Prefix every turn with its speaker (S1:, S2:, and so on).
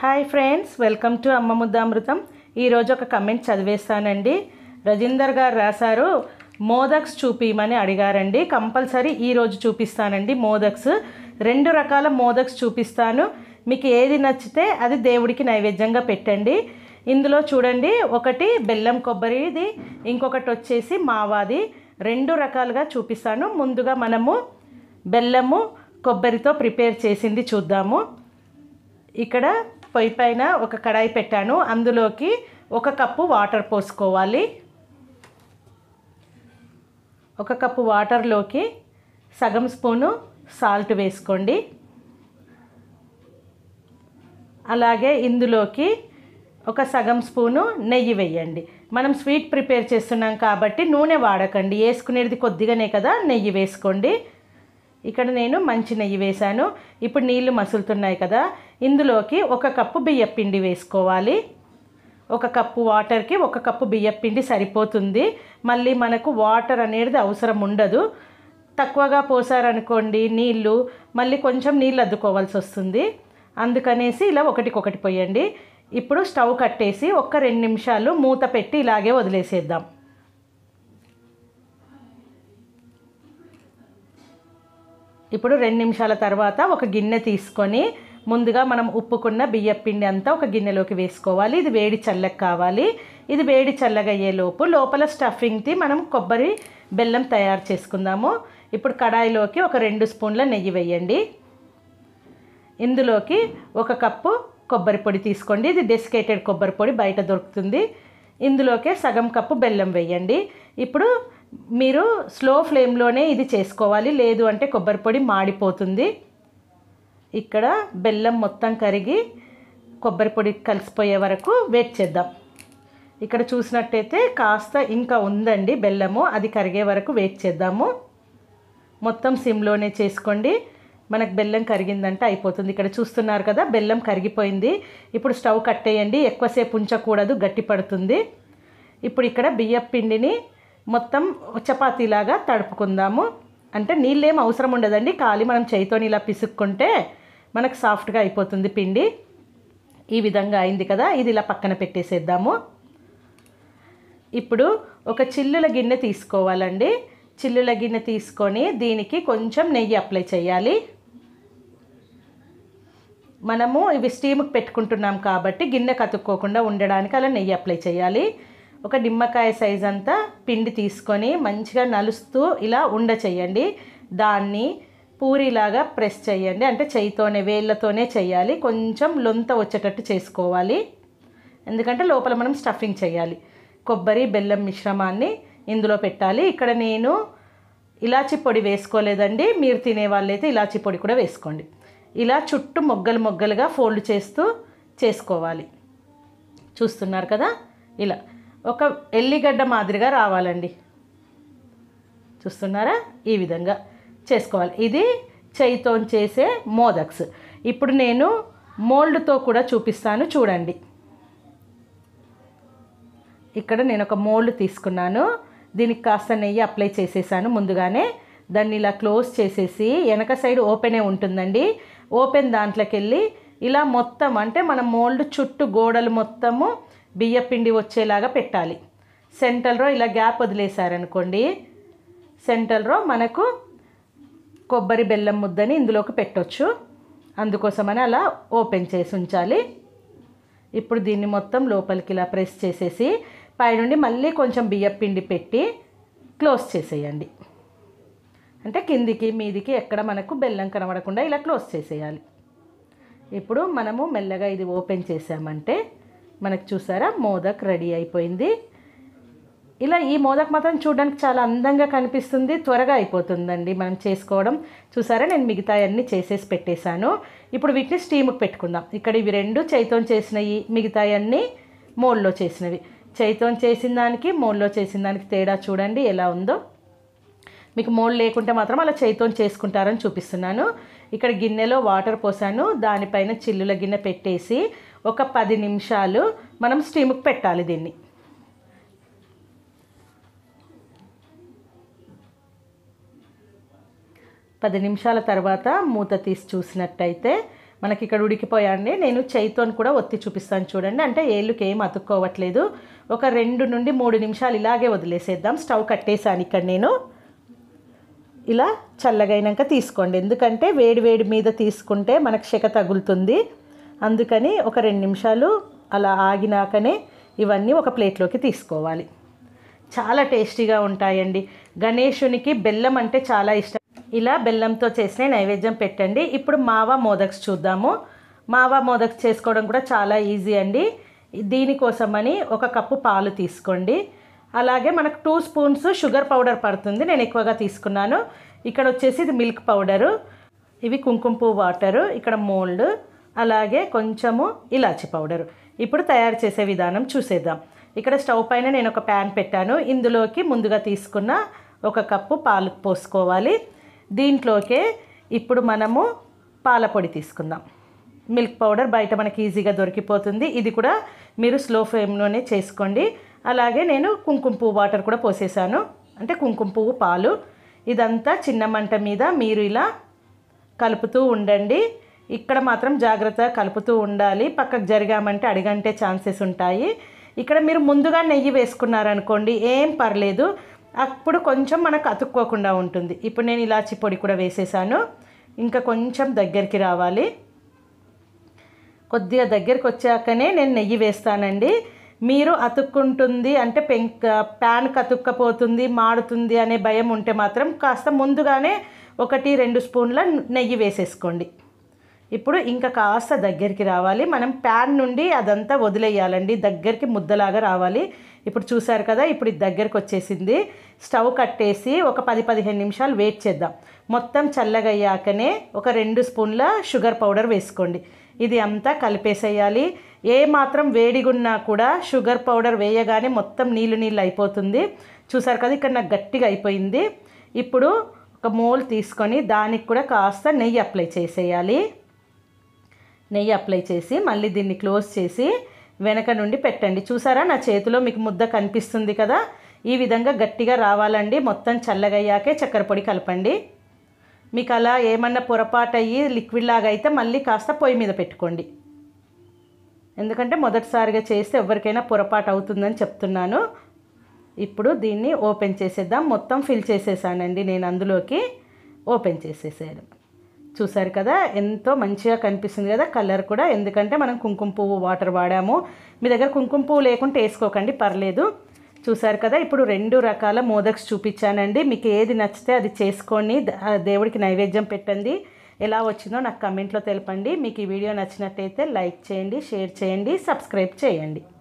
S1: hi friends welcome to అమ్మ ముద్దామృతం ఈరోజు ఒక కమెంట్ చదివేస్తానండి రజీందర్ గారు రాశారు మోదక్స్ చూపించమని అడిగారండి కంపల్సరీ ఈరోజు చూపిస్తానండి మోదక్స్ రెండు రకాల మోదక్స్ చూపిస్తాను మీకు ఏది నచ్చితే అది దేవుడికి నైవేద్యంగా పెట్టండి ఇందులో చూడండి ఒకటి బెల్లం కొబ్బరిది ఇంకొకటి వచ్చేసి మావాది రెండు రకాలుగా చూపిస్తాను ముందుగా మనము బెల్లము కొబ్బరితో ప్రిపేర్ చేసింది చూద్దాము ఇక్కడ పొయ్యి పైన ఒక కడాయి పెట్టాను అందులోకి ఒక కప్పు వాటర్ పోసుకోవాలి ఒక కప్పు వాటర్లోకి సగం స్పూను సాల్ట్ వేసుకోండి అలాగే ఇందులోకి ఒక సగం స్పూను నెయ్యి వేయండి మనం స్వీట్ ప్రిపేర్ చేస్తున్నాం కాబట్టి నూనె వాడకండి వేసుకునేది కొద్దిగానే కదా నెయ్యి వేసుకోండి ఇక్కడ నేను మంచి నెయ్యి వేశాను ఇప్పుడు నీళ్లు మసులుతున్నాయి కదా ఇందులోకి ఒక కప్పు బియ్యం పిండి వేసుకోవాలి ఒక కప్పు వాటర్కి ఒక కప్పు బియ్యం పిండి సరిపోతుంది మళ్ళీ మనకు వాటర్ అనేది అవసరం ఉండదు తక్కువగా పోసారనుకోండి నీళ్ళు మళ్ళీ కొంచెం నీళ్ళు అద్దుకోవాల్సి వస్తుంది అందుకనేసి ఇలా ఒకటికొకటి పోయండి ఇప్పుడు స్టవ్ కట్టేసి ఒక్క రెండు నిమిషాలు మూత పెట్టి ఇలాగే వదిలేసేద్దాం ఇప్పుడు రెండు నిమిషాల తర్వాత ఒక గిన్నె తీసుకొని ముందుగా మనం ఉప్పుకున్న బియ్యం పిండి అంతా ఒక గిన్నెలోకి వేసుకోవాలి ఇది వేడి చల్లగా కావాలి ఇది వేడి చల్లగా అయ్యేలోపు లోపల స్టఫింగ్ది మనం కొబ్బరి బెల్లం తయారు చేసుకుందాము ఇప్పుడు కడాయిలోకి ఒక రెండు స్పూన్ల నెయ్యి వేయండి ఇందులోకి ఒక కప్పు కొబ్బరి పొడి తీసుకోండి ఇది డెసికేటెడ్ కొబ్బరి పొడి బయట దొరుకుతుంది ఇందులోకే సగం కప్పు బెల్లం వేయండి ఇప్పుడు మీరు స్లో ఫ్లేమ్లోనే ఇది చేసుకోవాలి లేదు అంటే కొబ్బరి పొడి మాడిపోతుంది ఇక్కడ బెల్లం మొత్తం కరిగి కొబ్బరి పొడి కలిసిపోయే వరకు వెయిట్ చేద్దాం ఇక్కడ చూసినట్టయితే కాస్త ఇంకా ఉందండి బెల్లము అది కరిగే వరకు వెయిట్ చేద్దాము మొత్తం సిమ్లోనే చేసుకోండి మనకు బెల్లం కరిగిందంటే అయిపోతుంది ఇక్కడ చూస్తున్నారు కదా బెల్లం కరిగిపోయింది ఇప్పుడు స్టవ్ కట్టేయండి ఎక్కువసేపు ఉంచకూడదు గట్టి పడుతుంది ఇప్పుడు ఇక్కడ బియ్యం పిండిని మొత్తం చపాతీలాగా తడుపుకుందాము అంటే నీళ్ళేం అవసరం ఉండదండి ఖాళీ మనం చేయితోని ఇలా పిసుక్కుంటే మనకు సాఫ్ట్గా అయిపోతుంది పిండి ఈ విధంగా అయింది కదా ఇది ఇలా పక్కన పెట్టేసేద్దాము ఇప్పుడు ఒక చిల్లుల గిన్నె తీసుకోవాలండి చిల్లుల గిన్నె తీసుకొని దీనికి కొంచెం నెయ్యి అప్లై చేయాలి మనము ఇవి స్టీమ్కి పెట్టుకుంటున్నాం కాబట్టి గిన్నె కతుక్కోకుండా ఉండడానికి అలా నెయ్యి అప్లై చేయాలి ఒక నిమ్మకాయ సైజ్ అంతా పిండి తీసుకొని మంచిగా నలుస్తూ ఇలా ఉండ చేయండి దాన్ని పూరిలాగా ప్రెస్ చేయండి అంటే చేయితోనే వేళ్ళతోనే చేయాలి కొంచెం లొంత వచ్చేటట్టు చేసుకోవాలి ఎందుకంటే లోపల మనం స్టఫింగ్ చేయాలి కొబ్బరి బెల్లం మిశ్రమాన్ని ఇందులో పెట్టాలి ఇక్కడ నేను ఇలాచి పొడి వేసుకోలేదండి మీరు తినే వాళ్ళైతే ఇలాచి పొడి కూడా వేసుకోండి ఇలా చుట్టూ మొగ్గలు మొగ్గలుగా ఫోల్డ్ చేస్తూ చేసుకోవాలి చూస్తున్నారు కదా ఇలా ఒక ఎల్లిగడ్డ మాదిరిగా రావాలండి చూస్తున్నారా ఈ విధంగా చేసుకోవాలి ఇది చేయితో చేసే మోదక్స్ ఇప్పుడు నేను మోల్డ్తో కూడా చూపిస్తాను చూడండి ఇక్కడ నేను ఒక మోల్డ్ తీసుకున్నాను దీనికి కాస్త నెయ్యి అప్లై చేసేసాను ముందుగానే దాన్ని ఇలా క్లోజ్ చేసేసి వెనక సైడ్ ఓపెనే ఉంటుందండి ఓపెన్ దాంట్లోకి వెళ్ళి ఇలా మొత్తం అంటే మన మోల్డ్ చుట్టూ గోడలు మొత్తము బియ్య పిండి వచ్చేలాగా పెట్టాలి సెంటర్లో ఇలా గ్యాప్ వదిలేశారనుకోండి సెంటర్లో మనకు కొబ్బరి బెల్లం ముద్దని ఇందులోకి పెట్టొచ్చు అందుకోసమని అలా ఓపెన్ చేసి ఉంచాలి ఇప్పుడు దీన్ని మొత్తం లోపలికి ఇలా ప్రెస్ చేసేసి పైనుండి మళ్ళీ కొంచెం బియ్యం పిండి పెట్టి క్లోజ్ చేసేయండి అంటే కిందికి మీదికి ఎక్కడ మనకు బెల్లం కనబడకుండా ఇలా క్లోజ్ చేసేయాలి ఇప్పుడు మనము మెల్లగా ఇది ఓపెన్ చేసామంటే మనకు చూసారా మోదక్ రెడీ అయిపోయింది ఇలా ఈ మోదక్ మాత్రం చూడడానికి చాలా అందంగా కనిపిస్తుంది త్వరగా అయిపోతుందండి మనం చేసుకోవడం చూసారా నేను మిగతా అన్నీ చేసేసి పెట్టేశాను ఇప్పుడు వీటిని స్టీమ్కి పెట్టుకుందాం ఇక్కడ ఇవి రెండు చైతోన్ చేసినవి మిగతా అన్నీ మోల్లో చేసినవి చైతోన్ చేసిన దానికి మోల్లో చేసిన దానికి తేడా చూడండి ఎలా ఉందో మీకు మోల్ లేకుంటే మాత్రం అలా చేయితోని చేసుకుంటారని చూపిస్తున్నాను ఇక్కడ గిన్నెలో వాటర్ పోసాను దానిపైన చిల్లుల గిన్నె పెట్టేసి ఒక పది నిమిషాలు మనం స్టీమ్కి పెట్టాలి దీన్ని పది నిమిషాల తర్వాత మూత తీసి చూసినట్టయితే మనకి ఇక్కడ ఉడికిపోయాండి నేను చేయితో కూడా ఒత్తి చూపిస్తాను చూడండి అంటే ఏళ్ళకి ఏం అతుక్కోవట్లేదు ఒక రెండు నుండి మూడు నిమిషాలు ఇలాగే వదిలేసేద్దాం స్టవ్ కట్టేసాను ఇక్కడ నేను ఇలా చల్లగైనాక తీసుకోండి ఎందుకంటే వేడి వేడి మీద తీసుకుంటే మనకు శక తగులుతుంది అందుకని ఒక రెండు నిమిషాలు అలా ఆగినాకనే ఇవన్నీ ఒక ప్లేట్లోకి తీసుకోవాలి చాలా టేస్టీగా ఉంటాయండి గణేషునికి బెల్లం అంటే చాలా ఇష్టం ఇలా బెల్లంతో చేసిన నైవేద్యం పెట్టండి ఇప్పుడు మావా మోదక్స్ చూద్దాము మావా మోదక్స్ చేసుకోవడం కూడా చాలా ఈజీ అండి దీనికోసమని ఒక కప్పు పాలు తీసుకోండి అలాగే మనకు టూ స్పూన్స్ షుగర్ పౌడర్ పడుతుంది నేను ఎక్కువగా తీసుకున్నాను ఇక్కడ వచ్చేసి ఇది మిల్క్ పౌడరు ఇవి కుంకుమ పువ్వు వాటరు ఇక్కడ మోల్డ్ అలాగే కొంచెము ఇలాచి పౌడరు ఇప్పుడు తయారు చేసే విధానం చూసేద్దాం ఇక్కడ స్టవ్ పైన నేను ఒక ప్యాన్ పెట్టాను ఇందులోకి ముందుగా తీసుకున్న ఒక కప్పు పాలు పోసుకోవాలి దీంట్లోకే ఇప్పుడు మనము పాల పొడి తీసుకుందాం మిల్క్ పౌడర్ బయట మనకి ఈజీగా దొరికిపోతుంది ఇది కూడా మీరు స్లో ఫ్లేమ్లోనే చేసుకోండి అలాగే నేను కుంకుమ పువ్వు వాటర్ కూడా పోసేసాను అంటే కుంకుమ పువ్వు పాలు ఇదంతా చిన్న మంట మీద మీరు ఇలా కలుపుతూ ఉండండి ఇక్కడ మాత్రం జాగ్రత్తగా కలుపుతూ ఉండాలి పక్కకు జరిగామంటే అడిగంటే ఛాన్సెస్ ఉంటాయి ఇక్కడ మీరు ముందుగా నెయ్యి వేసుకున్నారనుకోండి ఏం పర్లేదు అప్పుడు కొంచెం మనకు అతుక్కోకుండా ఉంటుంది ఇప్పుడు నేను ఇలాచి పొడి కూడా వేసేసాను ఇంకా కొంచెం దగ్గరికి రావాలి కొద్దిగా దగ్గరికి వచ్చాకనే నేను నెయ్యి వేస్తానండి మీరు అతుక్కుంటుంది అంటే పెంక ప్యాన్కి అతుక్కపోతుంది మాడుతుంది అనే భయం ఉంటే మాత్రం కాస్త ముందుగానే ఒకటి రెండు స్పూన్ల నెయ్యి వేసేసుకోండి ఇప్పుడు ఇంకా కాస్త దగ్గరికి రావాలి మనం ప్యాన్ నుండి అదంతా వదిలేయాలండి దగ్గరికి ముద్దలాగా రావాలి ఇప్పుడు చూసారు కదా ఇప్పుడు ఇది దగ్గరికి వచ్చేసింది స్టవ్ కట్టేసి ఒక పది పదిహేను నిమిషాలు వెయిట్ చేద్దాం మొత్తం చల్లగయ్యాకనే ఒక రెండు స్పూన్ల షుగర్ పౌడర్ వేసుకోండి ఇది అంతా కలిపేసేయాలి ఏ మాత్రం వేడిగున్నా కూడా షుగర్ పౌడర్ వేయగానే మొత్తం నీళ్ళు నీళ్ళు అయిపోతుంది చూసారు కదా ఇక్కడ నాకు గట్టిగా అయిపోయింది ఇప్పుడు ఒక మోల్ తీసుకొని దానికి కూడా కాస్త నెయ్యి అప్లై చేసేయాలి నెయ్యి అప్లై చేసి మళ్ళీ దీన్ని క్లోజ్ చేసి వెనక నుండి పెట్టండి చూసారా నా చేతిలో మీకు ముద్ద కనిపిస్తుంది కదా ఈ విధంగా గట్టిగా రావాలండి మొత్తం చల్లగయ్యాకే చక్కెర పొడి కలపండి మీకు అలా ఏమన్నా పొరపాటు అయ్యి లిక్విడ్ లాగా అయితే మళ్ళీ కాస్త పొయ్యి మీద పెట్టుకోండి ఎందుకంటే మొదటిసారిగా చేస్తే ఎవరికైనా పొరపాటు అవుతుందని చెప్తున్నాను ఇప్పుడు దీన్ని ఓపెన్ చేసేద్దాం మొత్తం ఫిల్ చేసేసానండి నేను అందులోకి ఓపెన్ చేసేసాను చూసారు కదా ఎంతో మంచిగా కనిపిస్తుంది కదా కలర్ కూడా ఎందుకంటే మనం కుంకుమ పువ్వు వాటర్ వాడాము మీ దగ్గర కుంకుమ పువ్వు లేకుంటే వేసుకోకండి పర్లేదు చూసారు కదా ఇప్పుడు రెండు రకాల మోదక్స్ చూపించానండి మీకు ఏది నచ్చితే అది చేసుకొని ద- ఆ దేవుడికి నైవేద్యం పెట్టండి ఎలా వచ్చిందో నాకు కమెంట్లో తెలపండి మీకు ఈ వీడియో నచ్చినట్టయితే లైక్ చేయండి షేర్ చేయండి సబ్స్క్రైబ్ చేయండి